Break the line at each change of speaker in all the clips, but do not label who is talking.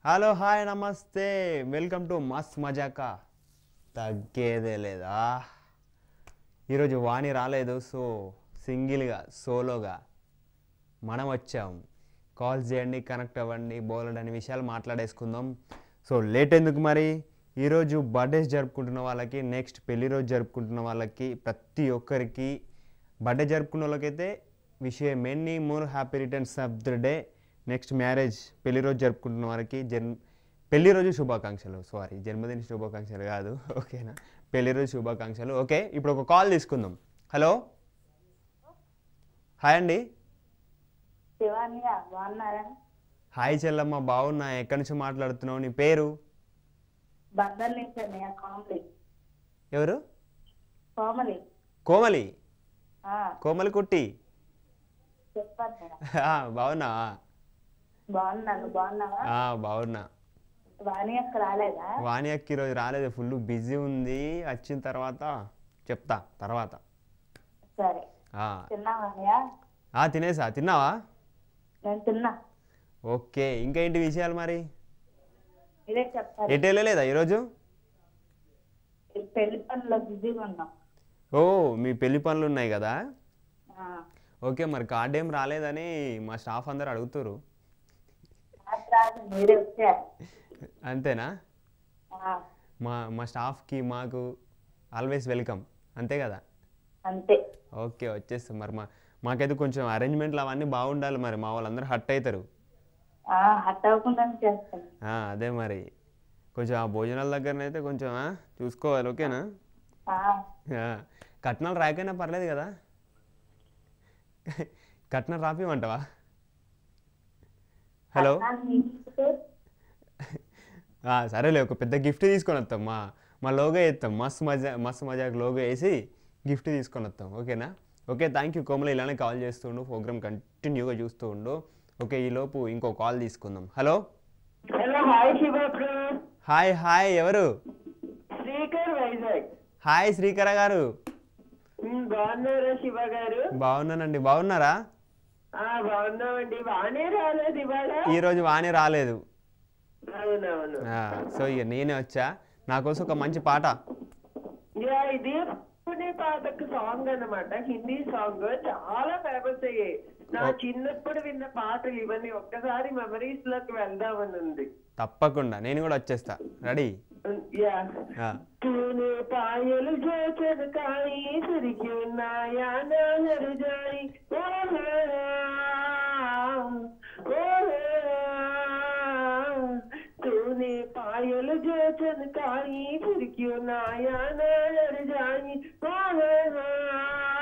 Hello hi నమస్తే welcome to Mast Majaka తగ్గేదే లేదా ఈరోజు వాణి రాలేదు సో సింగిల్గా సోలోగా మనం వచ్చాం కాల్స్ చేయండి కనెక్ట్ అవ్వండి బోలెడ్ అనే విషయాలు మాట్లాడేసుకుందాం సో లేట్ ఎందుకు మరి ఈరోజు బర్త్డేస్ జరుపుకుంటున్న వాళ్ళకి నెక్స్ట్ పెళ్లి రోజు జరుపుకుంటున్న వాళ్ళకి ప్రతి ఒక్కరికి బర్త్డే జరుపుకున్న వాళ్ళకైతే విషయ many more happy returns of the day next marriage పెళ్లి రోజు జరుపుకుంటున్న వారికి జన్ పెళ్లి రోజు శుభాకాంక్షలు సారీ జన్మదిన శుభాకాంక్షలు కాదు ఓకేనా పెళ్లి రోజు శుభాకాంక్షలు ఓకే ఇప్పుడు ఒక కాల్ తీసుకుందాం హలో హాయ్ అండి
శివానియ బాగున్నారా
హాయ్ చెల్లమ్మ బాగున్నా ఎక్కడి నుంచి మాట్లాడుతున్నావు నీ పేరు
బందర్ నుంచి అన్నయ్య కామెడీ
ఎవరు
కోమలి
కోమలి
ఆ,
కోమలి కుట్టి
చెప్పన్నయ్య
ఆ, బాగున్నావా
బాగున్నాను బాగున్నావా
ఆ, బాగున్నా
వాణి అక్క రాలేదా
వాణి అక్క ఈరోజు రాలేదు ఫుల్ బిజీ ఉంది వచ్చిన తర్వాత చెప్తా తర్వాత
సరే
ఆ,
తిన్నావా అన్నయ్య
ఆ, తినేసా తిన్నావా
నేను తిన్నా
ఓకే ఇంకా ఏంటి విషయాలు మరి
ఇదే చెప్పాలి
ఎటు వెళ్ళలేదా ఈరోజు
ఈ పెళ్లి పనిలో బిజీగా ఉన్నాం
ఓ మీ పెళ్లి పనులు ఉన్నాయి కదా
ఆ,
ఓకే మరి కార్డ్ ఏం రాలేదని మా స్టాఫ్ అందరు అడుగుతారు
రాత్రి రాత్రి మీరే వచ్చారు
అంతేనా
ఆ,
మా మా స్టాఫ్కి మాకు ఆల్వేస్ వెల్కమ్ అంతే కదా
అంతే
ఓకే వచ్చేస్తాం మరి మా మాకైతే కొంచెం అరేంజ్మెంట్లు అవన్నీ బాగుండాలి మరి మా వాళ్ళందరూ హట్ అవుతారు
ఆ, హట్ అవ్వకుండా చేస్తాను
ఆ, అదే మరి కొంచెం ఆ భోజనాల దగ్గరనైతే కొంచెం ఆ, చూసుకోవాలి ఓకేనా
ఆ,
ఆ, కట్నాలు రాకపోయినా పర్లేదు కదా కట్నం రాపిమంటావా హలో
కట్నాలు మీకు
ఆ, సరేలే ఒక పెద్ద గిఫ్ట్ తీసుకొని వస్తాం మా మా లోగో వేస్తాం మస్తు మజా మస్తు మజాక్ లోగో వేసి గిఫ్ట్ తీసుకొని వస్తాం ఓకేనా ఓకే థ్యాంక్ యూ కోమల ఇలానే కాల్ చేస్తూ ఉండు ప్రోగ్రామ్ కంటిన్యూగా చూస్తూ ఉండు ఓకే ఈలోపు ఇంకో కాల్ తీసుకుందాం హలో
హలో హాయ్ శివప్రు
హాయ్ హాయ్ ఎవరు
శ్రీకర్ వైజాగ్
హాయ్ శ్రీకర గారు
ఉమ్, బాగున్నారా శివ గారు
బాగున్నానండి బాగున్నారా
ఆ బాగున్నామండి బాగానే రాలేదు ఇవాళ
ఈరోజు వాణి రాలేదు
అవునవును
ఆ, సో ఇక నేనే వచ్చా నా కోసం ఒక మంచి పాట
యా, ఇది పునే పాతకు సాంగ్ అన్నమాట హిందీ సాంగ్ చాలా ఫేమస్ అయ్యాయి నా
ఓ.
చిన్నప్పుడు విన్న పాటలు ఇవన్నీ ఒక్కసారి మెమరీస్ లోకి వెళ్దామని ఉంది
తప్పకుండా నేను కూడా వచ్చేస్తా రెడీ
యా
ఆ,
तूने पायल जो चमकाई फिर क्यों ना या नजर जाई ओ ओ तूने पायल जो चमकाई फिर क्यों ना या नजर जाई ओ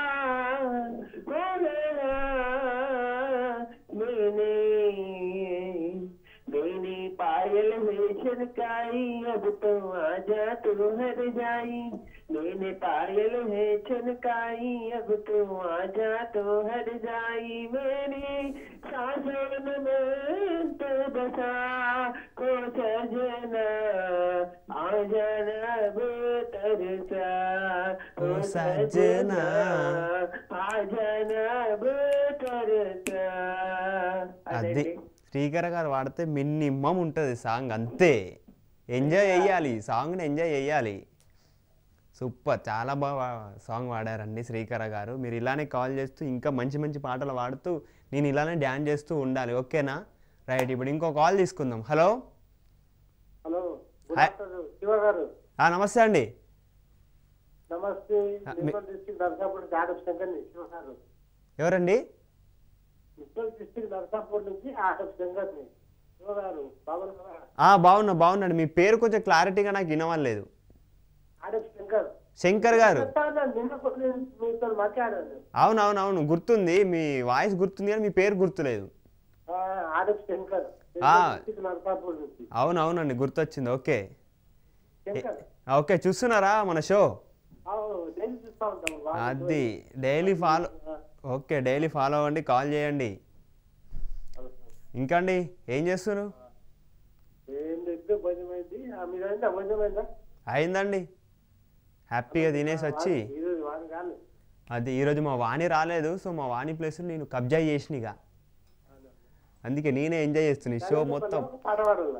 मैंने मैंने पायल है छनकाई अब तो आजा तू हर जाई मैंने पायल है छनकाई अब तो आजा तो हर जाई मेरी सासन में तो बसा को सजना आ जाना अब तरसा
ओ सजना।
आ जाना अब तरसा
అది శ్రీకర గారు వాడితే మినిమం ఉంటుంది సాంగ్ అంతే ఎంజాయ్ చేయాలి సాంగ్ని ఎంజాయ్ చేయాలి సూపర్ చాలా బాగా సాంగ్ పాడారండి శ్రీకర గారు మీరు ఇలానే కాల్ చేస్తూ ఇంకా మంచి మంచి పాటలు పాడుతూ నేను ఇలానే డ్యాన్స్ చేస్తూ ఉండాలి ఓకేనా రైట్ ఇప్పుడు ఇంకో కాల్ తీసుకుందాం hello
hello good
hi.
Afternoon Shiva గారు
ఆ, నమస్తే అండి
నమస్తే
ఆ, మీ-
మున్సిపల్ డిస్ట్రిక్ట్ నర్సాపూర్ ఆటప్ శంకర్ శివ గారు
ఎవరండి
మున్సిపల్ డిస్ట్రిక్ట్ నర్సాపూర్ నుంచి ఆటప్ శంకర్ శివ గారు బాగున్నారా
ఆ, బాగున్నా బాగున్నాడు మీ పేరు కొంచెం క్లారిటీగా నాకు వినవలేదు
ఆటప్ శంకర్
శంకర్ గారు
చెప్తాను, నిన్న కొన్ని మీతో మాట్లాడాను
అవునవునవును గుర్తుంది మీ వాయిస్ గుర్తుంది కానీ మీ పేరు గుర్తులేదు
ఆ, ఆటప్ శంకర్
ఆ.
డిస్ట్రిక్ట్ నర్సాపూర్ నుంచి
అవునవునండి గుర్తొచ్చింది ఓకే
శంకర్
ఆ, ఓకే చూస్తున్నారా మన షో
అవును డైలీ చూస్తా ఉంటాం బాగా
అది డైలీ ఫాలో
ఆ,
ఓకే డైలీ ఫాలో అవ్వండి కాల్ చేయండి
అవును.
ఇంకా అండి ఏం చేస్తున్నారు
ఏం లేదు భోజనం అయింది ఆ, మీదైందా భోజనం అయిందా
అయిందండి హ్యాపీగా తినేసి వచ్చి
ఈరోజు వారం కాలేదు
అది ఈరోజు మా వాణి రాలేదు సో మా వాణి ప్లేస్ నేను కబ్జా చేసినగా అందుకే నేనే ఎంజాయ్ చేస్తున్నా ఈ షో మొత్తం
పాట పాడాలా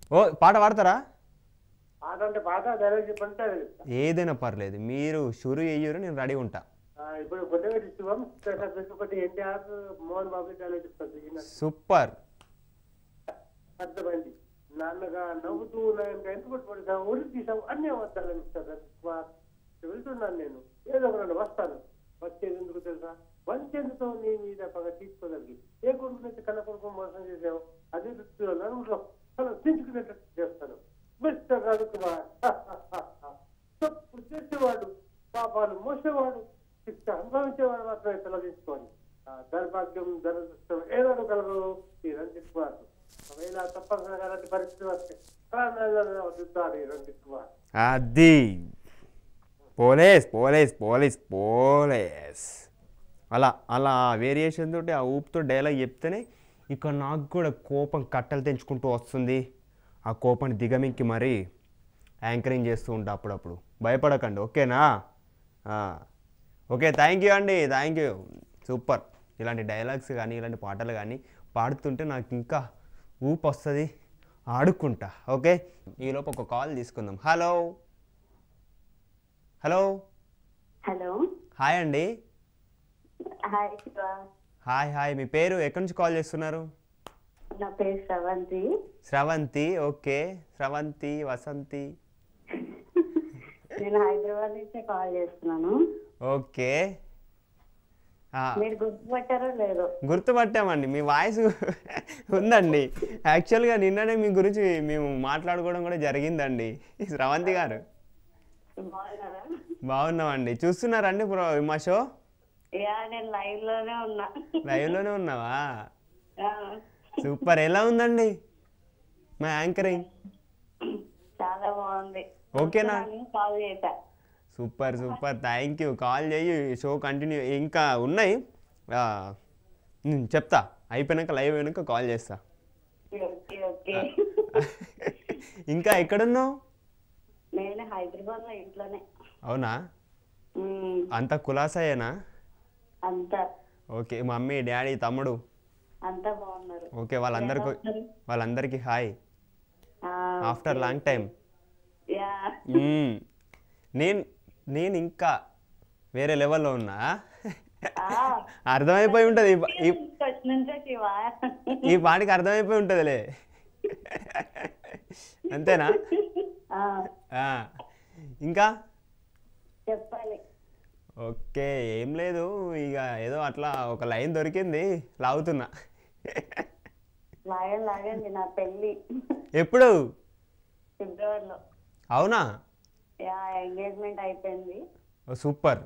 ఓ పాట పాడతారా
పాట అంటే పాట డైలాగ్ చెప్పంటే అది చెప్తా.
ఏదైనా పర్లేదు మీరు షురు అయ్యారు నేను రెడీ ఉంటా
ఆ, ఇప్పుడు కొత్తగడి శివం ఒకటి ఎన్టీఆర్ మోహన్ బాబు డైలాగ్ చెప్తాను ఈయన
సూపర్
అర్థమైంది నాన్నగా నవ్వుతూ ఉన్నాయని ఎందుకు పట్టుబడతావు ఒడి తీసావు అన్నీ వస్తాను మిస్టర్ కుమార్ వెళ్తున్నాను నేను ఏదో ఒక రెండు వస్తాను వచ్చేది ఎందుకు తెలుసా వంచెందుతో నీ మీద పగ తీసుకోగలిగి ఏ కొడుకునైతే కన్న కొడుకు మోసం చేసావు అదే దృష్టిలో నలుగురు తను దించుకునేటట్టు చేస్తాను మిస్టర్ రవికుమార్ తప్పు చేసేవాడు పాపాలు మోసేవాడు శిక్ష అనుభవించేవాడు మాత్రమే తొలగించుకోవాలి ఆ దౌర్భాగ్యం దురదృష్టం ఏదో కలరు ఈ రంజిత్ కుమార్ ఒకవేళ తప్పనిసరిగా అలాంటి పరిస్థితి వస్తే ప్రాణాలను వదులుతాడు ఈ రంజిత్ కుమార్
అది పోలీస్ పోలీస్ పోలీస్ పోలీస్ అలా అలా వేరియేషన్ తోటి ఆ ఊపుతో డైలాగ్ చెప్తేనే ఇక నాకు కూడా కోపం కట్టలు తెంచుకుంటూ వస్తుంది ఆ కోపాన్ని దిగమింకి మరీ యాంకరింగ్ చేస్తూ ఉంటా అప్పుడప్పుడు భయపడకండి ఓకేనా ఆ. ఓకే థ్యాంక్ యూ అండి థ్యాంక్ యూ సూపర్ ఇలాంటి డైలాగ్స్ కానీ ఇలాంటి పాటలు కానీ పాడుతుంటే నాకు ఇంకా ఊపు వస్తుంది ఆడుకుంటా ఓకే ఈలోపు ఒక కాల్ తీసుకుందాం హలో హలో
హలో
హాయ్ అండి
హాయ్ శివ
హాయ్ హాయ్ మీ పేరు ఎక్కడి నుంచి కాల్ చేస్తున్నారు
నా పేరు శ్రవంతి
స్రవంతి ఓకే స్రవంతి వసంతి
నేను హైదరాబాద్ నుంచే కాల్ చేస్తున్నాను
ఓకే ఆ,
మీరు గుర్తుపట్టారో లేదో
గుర్తుపట్టామండి మీ వాయిస్ ఉందండి యాక్చువల్గా నిన్ననే మీ గురించి మేము మాట్లాడుకోవడం కూడా జరిగిందండి స్రవంతి గారు
బాగున్నారా
బాగున్నామండి చూస్తున్నారండి బ్రో మా షో
యా నేను లైవ్ లోనే ఉన్నా
లైవ్లోనే ఉన్నావా
ఆ,
సూపర్ ఎలా ఉందండి మా యాంకరింగ్
చాలా బాగుంది
ఓకేనా?
కాల్ చేశా
super super thank you call చేయి షో కంటిన్యూ ఇంకా ఉన్నాయి ఆ, నేను చెప్తా అయిపోయినాక లైవ్ అయినాక కాల్ చేస్తా
ఓకే ఓకే
ఇంకా ఎక్కడున్నావు
నేను హైదరాబాద్ లో ఇంట్లోనే
అవునా
ఉమ్,
అంత కులాసాయేనా
అంతా
ఓకే మమ్మీ డాడీ తమ్ముడు
అంతా బాగున్నారు
ఓకే వాళ్ళందరికీ వాళ్ళందరికీ hi after long time
yeah
నేను నేను ఇంకా వేరే లెవెల్లో ఉన్నా అర్థమైపోయి ఉంటుంది ఈ పా- ఈ
ఫస్ట్ నుంచే శివ
ఈ పాటికి అర్థమైపోయి ఉంటుందిలే అంతేనా
ఆ,
ఆ, ఇంకా
చెప్పాలి
ఓకే ఏం లేదు ఇక ఏదో అట్లా ఒక లైన్ దొరికింది లాగుతున్నా
లాగండి లాగండి నా పెళ్ళి
ఎప్పుడు
ఫిబ్రవరిలో
అవునా
యా ఎంగేజ్మెంట్ అయిపోయింది
ఓ సూపర్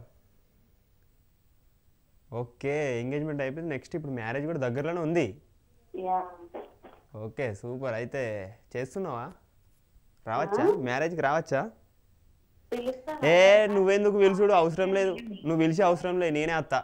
ఓకే ఎంగేజ్మెంట్ అయిపోయింది నెక్స్ట్ ఇప్పుడు మ్యారేజ్ కూడా దగ్గరలోనే ఉంది
యా
ఓకే సూపర్ అయితే చేస్తున్నావా రావచ్చా మ్యారేజ్కి రావచ్చా
పిలుస్తా
ఏ నువ్వెందుకు పిలుచుడు అవసరం లేదు నువ్వు పిలిచే అవసరం లేదు నేనే అత్త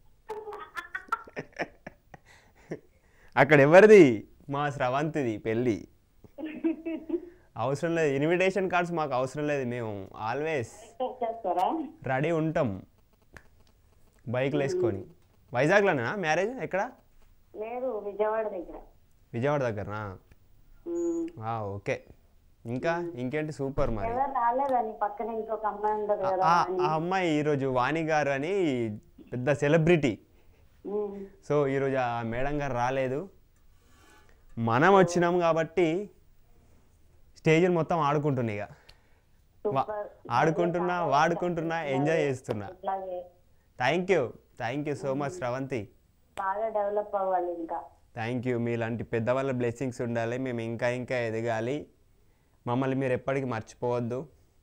అక్కడ ఎవరిది మా స్రవంతిది పెళ్ళి అవసరం లేదు ఇన్విటేషన్ కార్డ్స్ మాకు అవసరం లేదు మేము ఆల్వేస్
చేస్తారా
రెడీ ఉంటాం బైక్లు వేసుకొని వైజాగ్లోనా మ్యారేజ్ ఎక్కడ
లేదు విజయవాడ దగ్గర
విజయవాడ దగ్గరనా
ఉమ్.
ఆ, ఓకే ఇంకా ఇంకేంటి సూపర్ మరి
ఎవరు రాలేదా నీ పక్కన ఇంకొక అమ్మాయి ఉండదు కదా
ఆ ఆ అమ్మాయి ఈరోజు వాణి గారు అని పెద్ద సెలబ్రిటీ
ఉమ్.
సో ఈరోజు ఆ మేడం గారు రాలేదు మనం వచ్చినాం కాబట్టి స్టేజ్ మొత్తం ఆడుకుంటున్నా ఇక వా-
సూపర్.
ఆడుకుంటున్నా వాడుకుంటున్నా ఎంజాయ్ చేస్తున్నా
ఇట్లాగే
thank you thank you so much Sravanthi
బాగా డెవలప్ అవ్వాలి ఇంకా
థ్యాంక్ యూ మీలాంటి పెద్దవాళ్ళ బ్లెస్సింగ్స్ ఉండాలి మేము ఇంకా ఇంకా ఎదగాలి మమ్మల్ని మీరు ఎప్పటికీ మర్చిపోవద్దు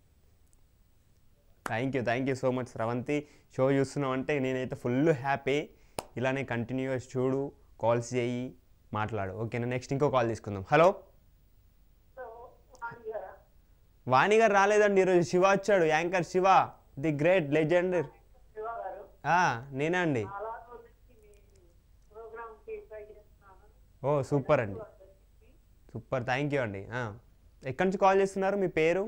thank you thank you so much Sravanthi show చూస్తున్నావు అంటే నేనైతే ఫుల్ హ్యాపీ ఇలానే కంటిన్యూస్ చూడు కాల్స్ చేయి మాట్లాడు ఓకేనా నెక్స్ట్ ఇంకో కాల్ తీసుకుందాం హలో వాణి గారు రాలేదండి ఈరోజు శివ వచ్చాడు anchor Shiva the great legend నేనే అండి ఓ సూపర్ అండి సూపర్ థ్యాంక్ యూ అండి ఆ, ఎక్కడి నుంచి కాల్ చేస్తున్నారు మీ పేరు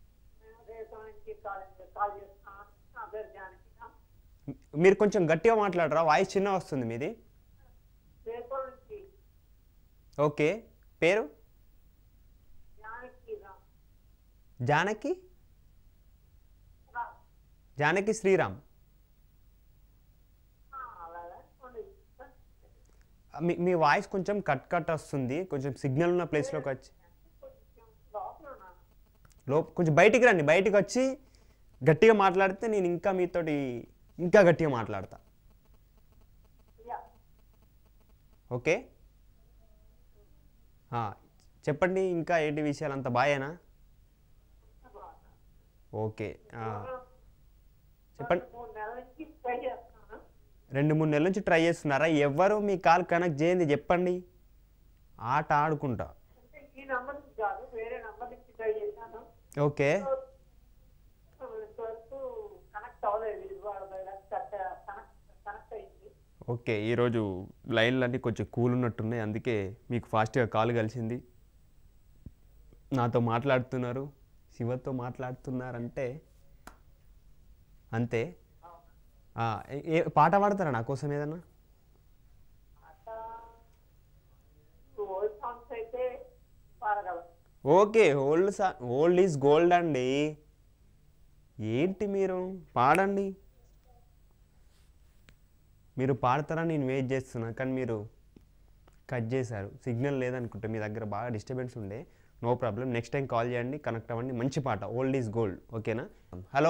మీరు కొంచెం గట్టిగా మాట్లాడరా వాయిస్ చిన్న వస్తుంది మీది ఓకే పేరు జానకి జానకి శ్రీరామ్ మీ మీ వాయిస్ కొంచెం కట్ కట్ వస్తుంది కొంచెం సిగ్నల్ ఉన్న ప్లేస్లోకి వచ్చి లో కొంచెం బయటికి రండి బయటికి వచ్చి గట్టిగా మాట్లాడితే నేను ఇంకా మీతోటి ఇంకా గట్టిగా మాట్లాడతా ఓకే ఆ, చెప్పండి ఇంకా ఏంటి విషయాలు అంత బాయేనా ఓకే ఆ. చెప్పండి
మూడు నెలల నుంచి ట్రై చేస్తున్నాను
రెండు మూడు నెలల నుంచి ట్రై చేస్తున్నారా ఎవరు మీ కాల్ కనెక్ట్ చేయండి చెప్పండి ఆట ఆడుకుంటా
అంటే ఈ నంబర్ నుంచి కాదు వేరే నంబర్ నుంచి ట్రై చేశాను
ఓకే
ఇంతవరకు కనెక్ట్ అవ్వలేదు ఇది కనెక్ట్ కనెక్ట్ అయింది
ఓకే ఈరోజు లైన్లు అన్నీ కొంచెం కూల్ ఉన్నట్టున్నాయి అందుకే మీకు ఫాస్ట్గా కాల్ కలిసింది నాతో మాట్లాడుతున్నారు శివతో మాట్లాడుతున్నారంటే అంతే ఆ, ఏ- ఏ పాట పాడతారా నా కోసం ఏదన్నా
ఓల్డ్ సాంగ్స్ అయితే పాడగలం
ఓకే ఓల్డ్ సా ఓల్డ్ ఈజ్ గోల్డ్ అండి ఏంటి మీరు పాడండి మీరు పాడతారని నేను వెయిట్ చేస్తున్నా కానీ మీరు కట్ చేశారు సిగ్నల్ లేదనుకుంటే మీ దగ్గర బాగా డిస్టర్బెన్స్ ఉండే no problem next time call చేయండి కనెక్ట్ అవ్వండి మంచి పాట ఓల్డ్ ఈజ్ గోల్డ్ ఓకేనా హలో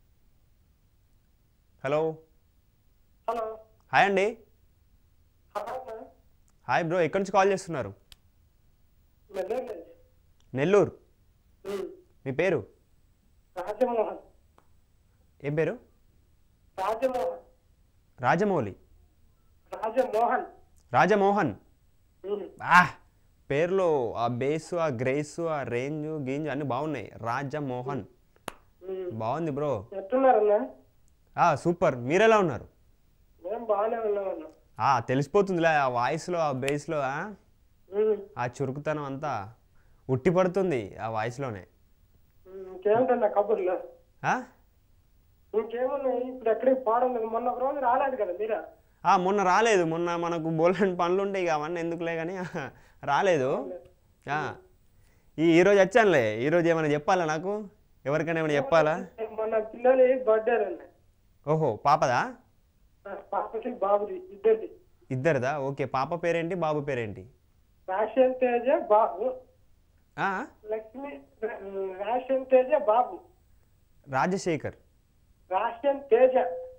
హలో
హలో
హాయ్ అండి
హలో
హాయ్ బ్రో ఎక్కడి నుంచి కాల్ చేస్తున్నారు
మెల్లర్ నుంచి
నెల్లూరు
ఉమ్.
మీ పేరు
రాజమోహన్
ఏం పేరు
రాజమోహన్
రాజమౌళి
రాజమోహన్
రాజమోహన్
ఉమ్.
ఆ పేర్లో ఆ బేస్ ఆ గ్రేస్ ఆ రేంజ్ గీంజ్ అన్నీ బాగున్నాయి రాజమోహన్
ఉమ్.
బాగుంది బ్రో
ఎట్టున్నారన్నా
ఆ సూపర్ మీరెలా ఉన్నారు
మేము బాగానే ఉన్నామన్నా
ఆ తెలిసిపోతుందిలే ఆ వాయిస్లో ఆ బేస్లో ఆ
ఉమ్.
ఆ చురుకుతనం అంతా ఉట్టి పడుతుంది ఆ వాయిస్లోనే
ఉమ్. ఇంకేమిటన్నా కబుర్లు
ఆ?
ఇంకేమున్నాయి ఇప్పుడు ఎక్కడికి పోవడం లేదు మొన్న ఒక రోజు రాలేదు కదా మీరా
ఆ, మొన్న రాలేదు మొన్న మనకు బోల్డెన్ పనులు ఉంటాయి ఇక అవన్నీ ఎందుకులే కానీ రాలేదు ఆ. ఈ ఈరోజు వచ్చానులే ఈరోజు ఏమైనా చెప్పాలా నాకు ఎవరికైనా ఏమైనా చెప్పాలా
మొన్న పిల్లలు బర్త్డే ఉన్నాయి
ఓహో పాపదా
పాపకి బాబుది ఇద్దరిది
ఇద్దరిదా ఓకే పాప పేరేంటి బాబు పేరేంటి
రాషన్ తేజ బాబు
ఆ?
లక్ష్మి రాషన్ తేజ బాబు
రాజశేఖర్
రాషన్ తేజ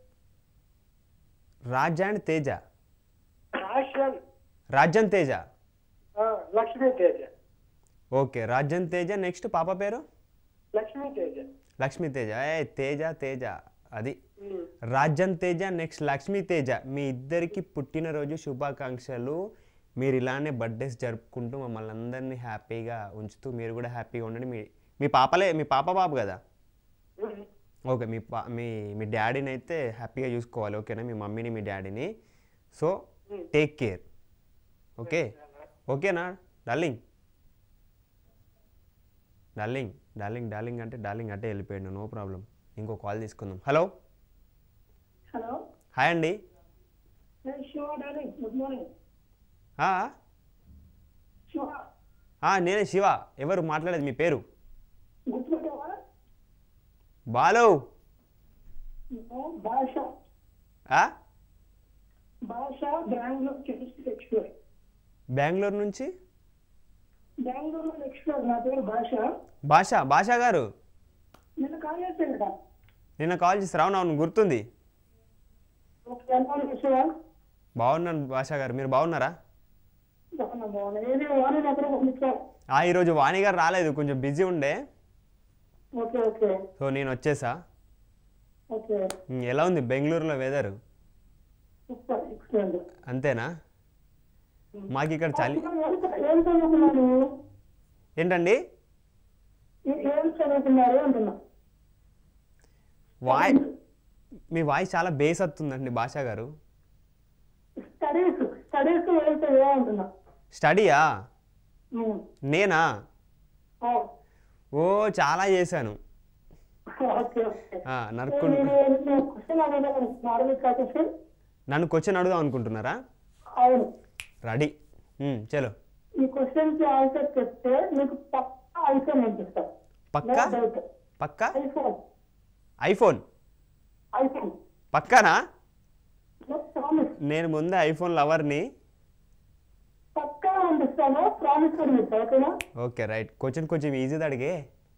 రాజ్ అండ్ తేజ
రాషన్
రాజ్యం తేజ
ఆ, లక్ష్మీ తేజ
ఓకే రాజ్యం తేజ నెక్స్ట్ పాప పేరు
లక్ష్మీ తేజ
లక్ష్మీ తేజ ఏ తేజ తేజ అది
ఉమ్.
రాజ్యం తేజ నెక్స్ట్ లక్ష్మీ తేజ మీ ఇద్దరికి పుట్టినరోజు శుభాకాంక్షలు మీరు ఇలానే బర్త్డేస్ జరుపుకుంటూ మమ్మల్ని అందరినీ హ్యాపీగా ఉంచుతూ మీరు కూడా హ్యాపీగా ఉండండి మీ మీ పాపలే మీ పాప బాబు కదా
ఉమ్.
ఓకే మీ పా మీ మీ డాడీని అయితే హ్యాపీగా చూసుకోవాలి ఓకేనా మీ మమ్మీని మీ డాడీని సో టేక్ కేర్ ఓకే ఓకేనా డార్లింగ్ డార్లింగ్ డార్లింగ్ డార్లింగ్ అంటే డార్లింగ్ అంటే వెళ్ళిపోయాడు నో ప్రాబ్లం ఇంకో కాల్ తీసుకుందాం హలో
హలో
హాయ్ అండి
శివ డార్లింగ్ గుడ్ మార్నింగ్
ఆ,
శివ
ఆ, నేనే శివ ఎవరు మాట్లాడేది మీ పేరు
గుర్తుపెట్టావా
బాలు
నేను భాష
ఆ?
భాష బెంగళూరు కెమిస్ట్రీ ఎక్స్ప్లోర్
బెంగళూరు నుంచి
బెంగళూరు ఎక్స్ప్లోర్ నా పేరు భాష
భాష భాష గారు
నిన్న కాల్ చేశాను కదా
నిన్న కాల్ చేసి అవును గుర్తుంది
ఓకే ఎలా ఉంది శివ
బాగున్నాను భాష గారు మీరు బాగున్నారా
బాగున్నా బాగున్నా ఏది వాణి ఎక్కడ పంపించారు
ఆ, ఈరోజు వాణి గారు రాలేదు కొంచెం బిజీ ఉండే
ఓకే ఓకే
సో నేను వచ్చేసా
ఓకే
ఉమ్, ఎలా ఉంది బెంగళూరులో వెదర్
సూపర్ ఎక్సలెంట్
అంతేనా మాకు ఇక్కడ చలి
ఏం చదువుకున్నారు
ఏంటండి
ఏ- ఏం చదువుకున్నారు అంటున్నా
వాయి మీ వాయిస్ చాలా బేస్ వస్తుందండి భాష గారు
స్టడీస్ స్టడీస్ ఏం చదివా అంటున్నా
స్టడీయా
ఉమ్.
నేనా
ఓ,
ఓ చాలా చేశాను
ఓకే ఓకే
ఆ, నరుక్కు
క్వశ్చన్ అడగలేదు నార్మల్ క్వశ్చన్
నన్ను క్వశ్చన్ అడుగుదాం అనుకుంటున్నారా
అవును
రెడీ ఉమ్, చలో
ఈ క్వశ్చన్ కి ఆన్సర్ చెప్తే మీకు పక్కా ఆన్సర్ నేను చెప్తాను
పక్క
డౌట్
పక్క
ఐఫోన్
ఐఫోన్
ఐఫోన్
పక్కనా
ప్రామిస్
నేను ముందే ఐఫోన్ లవర్ని
పక్కా పంపిస్తాను ప్రామిస్ ఉంది ఓకేనా
ఓకే రైట్ క్వశ్చన్ కొంచెం ఈజీది అడిగే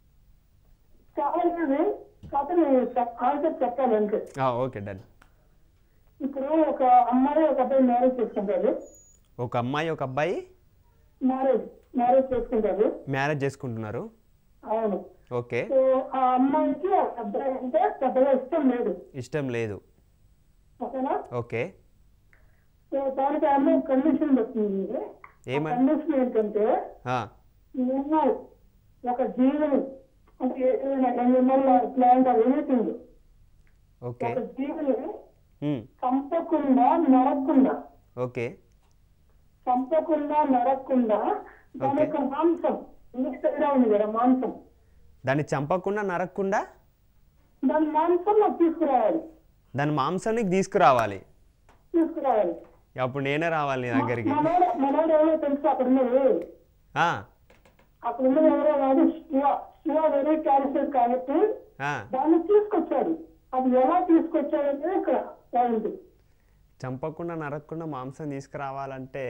చాలా ఈజీ కాకపోతే నేను ఆన్సర్ చెప్పాలి అంతే
ఓకే డన్
ఇప్పుడు ఒక అమ్మాయి ఒక అబ్బాయి మ్యారేజ్ చేసుకుంటారు
ఒక అమ్మాయి ఒక అబ్బాయి
మ్యారేజ్ మ్యారేజ్ చేసుకుంటారు
మ్యారేజ్ చేసుకుంటున్నారు
అవును
ఓకే
సో ఆ అమ్మాయికి ఆ అబ్బాయి అంటే పెద్దగా ఇష్టం లేదు
ఇష్టం లేదు
ఓకేనా
ఓకే
సో దానికి ఆ అమ్మాయి కండిషన్ పెట్టింది
ఏమని
కండిషన్ ఏంటంటే
ఆ,
నువ్వు ఒక జీవిని అంటే ఏదైనా ఎనిమల్ ప్లాంట్ ఎనీథింగ్
ఓకే
ఒక జీవిని
ఉమ్,
చంపకుండా నరకుండా
ఓకే
చంపకుండా నరకుండా దాని
Okay.
యొక్క మాంసం ఇంగ్లీష్ తేడా ఉంది కదా మాంసం
దాన్ని చంపకుండా నరకకుండా
దాని మాంసం నాకు తీసుకురావాలి
దాని మాంసానికి తీసుకురావాలి
తీసుకురావాలి
అప్పుడు నేనే రావాలి నీ దగ్గరికి
మనోడు మనోడు ఎవరో తెలుసు అక్కడ ఉన్నది
ఆ,
అక్కడ ఉన్నది ఎవరో కాదు శివ శివ వెరీ క్యాన్సర్ కాబట్టి
ఆ,
దాన్ని తీసుకొచ్చాడు అది ఎలా తీసుకొచ్చాడంటే ఇక్కడ పాయింట్
చంపకుండా నరకకుండా మాంసం తీసుకురావాలంటే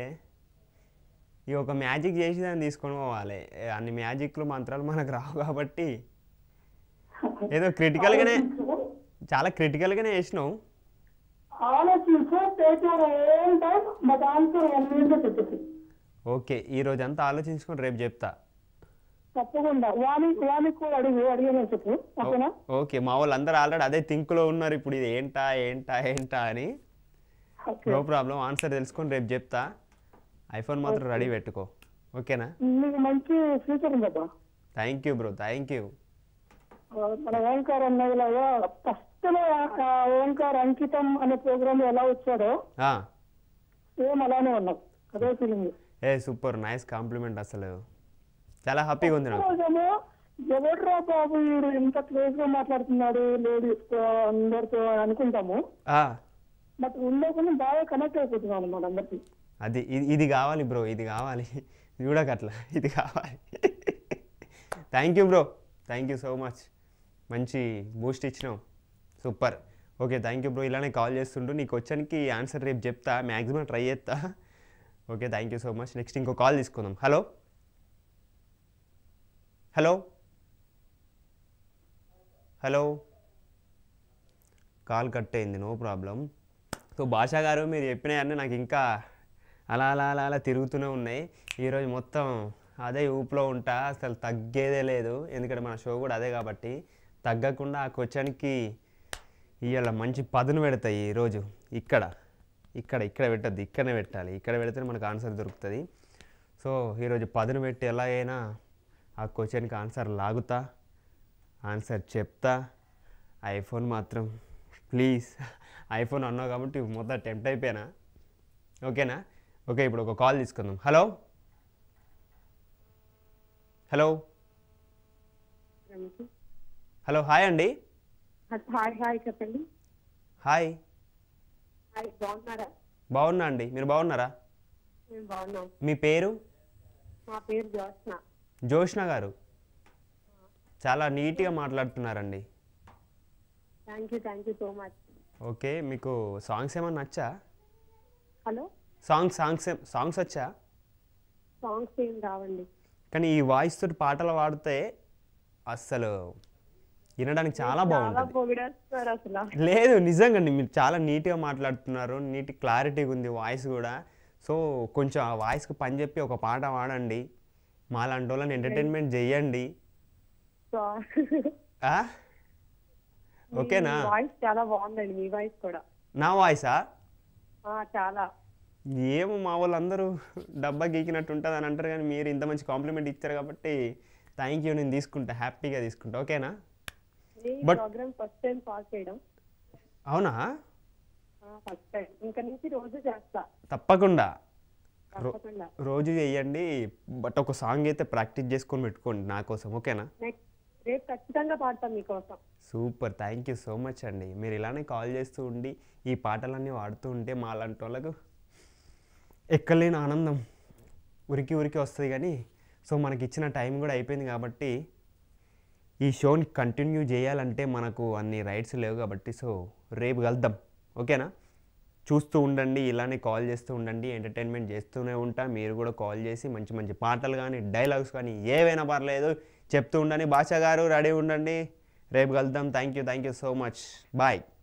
ఈ ఒక మ్యాజిక్ చేసి దాన్ని తీసుకొని పోవాలి ఏ, అన్ని మ్యాజిక్లు మంత్రాలు మనకు రావు కాబట్టి ఏదో క్రిటికల్గానే చాలా క్రిటికల్గానే చేసినావు
ఆలోచించు take your own time but answer one minute చెప్పేసి
ఓకే ఈ రోజు అంతా ఆలోచించుకొని రేపు చెప్తా
తప్పకుండా వాణి వాణి కూడా అడిగి అడిగానని చెప్పు ఓకేనా
ఓకే మా వాళ్ళు అందరూ ఆల్రెడీ అదే థింక్లో ఉన్నారు ఇప్పుడు ఇది ఏంటా ఏంటా ఏంటా అని
ఓకే
నో ప్రాబ్లం ఆన్సర్ తెలుసుకొని రేపు చెప్తా ఐఫోన్ మాత్రం రెడీ పెట్టుకో ఓకేనా
నీకు మంచి ఫ్యూచర్ ఉందబ్బా
thank you bro thank you
ఆ, మన ఓంకార్ అన్నయ్యలాగా ఫస్ట్ లో ఆ ఓంకార్ అంకితం అనే ప్రోగ్రామ్ ఎలా వచ్చాడో సేమ్ అలానే ఉన్నాం అదే feeling
a super nice compliment అసలు చాలా హ్యాపీగా ఉంది నాకు
రోజేమో ఎవడ్రా బాబు వీడు ఇంత క్లోజ్ గా మాట్లాడుతున్నాడు లేడీస్ తో అందరితో అనుకుంటాము
ఆ,
బట్ ఉండకుండా బాగా కనెక్ట్ అయిపోతున్నాం అనమాట అందరికి
అది ఇది ఇది కావాలి బ్రో ఇది కావాలి చూడకట్లా ఇది కావాలి thank you bro thank you so much మంచి బూస్ట్ ఇచ్చినావు super okay thank you bro ఇలానే కాల్ చేస్తుంటూ నీకు వచ్చానికి ఆన్సర్ రేపు చెప్తా మ్యాక్సిమం ట్రై చేస్తా okay thank you so much next ఇంకో కాల్ తీసుకుందాం hello hello hello call cut అయింది నో ప్రాబ్లం సో భాషా గారు మీరు చెప్పినవన్నీ నాకు ఇంకా అలా అలా అలా అలా తిరుగుతూనే ఉన్నాయి ఈరోజు మొత్తం అదే ఊపులో ఉంటా అసలు తగ్గేదే లేదు ఎందుకంటే మన షో కూడా అదే కాబట్టి తగ్గకుండా ఆ క్వశ్చన్కి ఇవాళ మంచి పదును పెడతాయి ఈరోజు ఇక్కడ ఇక్కడ ఇక్కడ పెట్టద్దు ఇక్కడనే పెట్టాలి ఇక్కడ పెడితే మనకు ఆన్సర్ దొరుకుతుంది సో ఈరోజు పదును పెట్టి ఎలా అయినా ఆ క్వశ్చన్కి ఆన్సర్ లాగుతా ఆన్సర్ చెప్తా ఐఫోన్ మాత్రం ప్లీజ్ ఐఫోన్ అన్నావు కాబట్టి మొత్తం టెంప్ట్ అయిపోయానా ఓకేనా ఓకే ఇప్పుడు ఒక కాల్ తీసుకుందాం హలో హలో హలో హాయ్ అండి
హాయ్ హాయ్ చెప్పండి
హాయ్
హాయ్ బాగున్నారా
బాగున్నా అండి మీరు బాగున్నారా
మేము బాగున్నాం
మీ పేరు
మా పేరు జ్యోత్స్న
జోష్న గారు చాలా నీట్గా మాట్లాడుతున్నారండి
thank you thank you so much
okay మీకు సాంగ్స్ ఏమన్నా నచ్చా
హలో
సాంగ్స్ సాంగ్స్ ఏం- సాంగ్స్ వచ్చా
సాంగ్స్ ఏం రావండి
కానీ ఈ వాయిస్ తోటి పాటలు పాడితే అస్సలు వినడానికి చాలా
చాలా
బాగుంటుంది
పొగిడేస్తున్నారు అసలు
లేదు నిజంగా అండి మీరు చాలా నీట్గా మాట్లాడుతున్నారు నీట్ క్లారిటీగా ఉంది వాయిస్ కూడా సో కొంచెం ఆ వాయిస్కి పని చెప్పి ఒక పాట పాడండి మాలాంటి వాళ్ళని ఎంటర్టైన్మెంట్ చేయండి ఆ? ఓకేనా
వాయిస్ చాలా బాగుందండి మీ వాయిస్ కూడా
నా వాయిసా
ఆ, చాలా
ఏమో మా వాళ్ళందరూ డబ్బా గీకినట్టు ఉంటుంది అని అంటారు కానీ మీరు ఇంత మంచి కాంప్లిమెంట్ ఇచ్చారు కాబట్టి థ్యాంక్ యూ నేను తీసుకుంటా హ్యాపీగా తీసుకుంటా ఓకేనా
ఈ
But-
program first time pass చేయడం
అవునా
ఫస్ట్ టైం ఇంకా నుంచి రోజు చేస్తా
తప్పకుండా
తప్పకుండా
రోజు చేయండి బట్ ఒక సాంగ్ అయితే ప్రాక్టీస్ చేసుకొని పెట్టుకోండి నా కోసం ఓకేనా
నెక్స్ట్ రేపు ఖచ్చితంగా పాడతాం మీకోసం
super thank you so much అండి మీరు ఇలానే కాల్ చేస్తూ ఉండి ఈ పాటలన్నీ వాడుతూ ఉంటే మా లాంటి వాళ్ళకు ఎక్కలేని ఆనందం ఉరికి ఉరికి వస్తుంది కానీ సో మనకి ఇచ్చిన టైం కూడా అయిపోయింది కాబట్టి ఈ షోని కంటిన్యూ చేయాలంటే మనకు అన్ని రైట్స్ లేవు కాబట్టి సో రేపు కలుద్దాం ఓకేనా చూస్తూ ఉండండి ఇలానే కాల్ చేస్తూ ఉండండి ఎంటర్టైన్మెంట్ చేస్తూనే ఉంటా మీరు కూడా కాల్ చేసి మంచి మంచి పాటలు కానీ డైలాగ్స్ కానీ ఏవైనా పర్లేదు చెప్తూ ఉండండి భాష గారు రెడీ ఉండండి రేపు కలుద్దాం thank you thank you so much bye